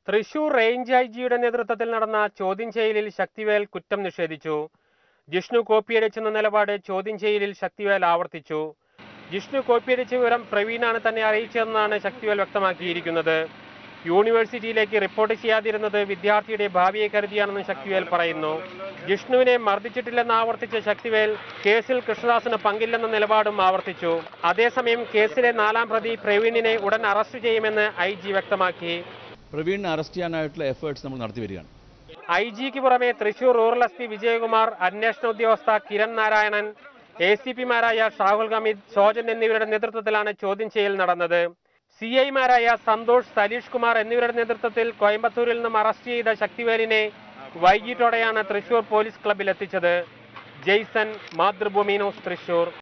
Thrissur range I ജിയുടെ നേതൃത്വത്തിൽ നടന്ന ചോദ്യം ചെയ്യലിൽ ശക്തിവേൽ കുറ്റം നിഷേധിച്ചു ജിഷ്ണു കോപ്പിയടിച്ചെന്ന നിലപാട് ചോദ്യം ചെയ്യലിൽ ശക്തിവേൽ ആവർത്തിച്ചു ജിഷ്ണു കോപ്പിയടിച്ച വിവരം പ്രവീണാണ് തന്നെ അറിയിച്ചതെന്നാണ് ശക്തിവേൽ വ്യക്തമാക്കിയിരിക്കുന്നത് യൂണിവേഴ്സിറ്റിയിലേക്ക് റിപ്പോർട്ട് ചെയ്യാതിരുന്നത് വിദ്യാർത്ഥിയുടെ ഭാവിയെ കരുതിയാണെന്ന് ശക്തിവേൽ പറയുന്നു ജിഷ്ണുവിനെ മർദ്ദിച്ചിട്ടില്ലെന്ന് ആവർത്തിച്ച ശക്തിവേൽ കേസിൽ കൃഷ്ണദാസിന് പങ്കില്ലെന്ന നിലപാടും ആവർത്തിച്ചു അതേസമയം കേസിലെ നാലാം പ്രതി പ്രവീണിനെ ഉടൻ അറസ്റ്റ് ചെയ്യുമെന്ന് ഐ ജി വ്യക്തമാക്കി പ്രവീണിനെ അറസ്റ്റ് ചെയ്യാനായിട്ടുള്ള എഫേർട്സ് നമ്മൾ നടത്തി വരികയാണ് ഐ ജിക്ക് പുറമെ Thrissur rural S P Vijayakumar അന്വേഷണ ഉദ്യോഗസ്ഥ കിരൺ നാരായണൻ എ സി പിമാരായ ഷാഹുൽ ഹമീദ് ഷോജൻ എന്നിവരുടെ നേതൃത്വത്തിലാണ് ചോദ്യം ചെയ്യൽ നടന്നത് സി ഐമാരായ സന്തോഷ് സലീഷ് കുമാർ എന്നിവരുടെ നേതൃത്വത്തിൽ കോയമ്പത്തൂരിൽ നിന്നും അറസ്റ്റ് ചെയ്ത ശക്തിവേലിനെ വൈകിട്ടോടെയാണ് തൃശൂർ പോലീസ് ക്ലബിൽ എത്തിച്ചത് ജെയ്സൺ മാതൃഭൂമി ന്യൂസ് തൃശൂർ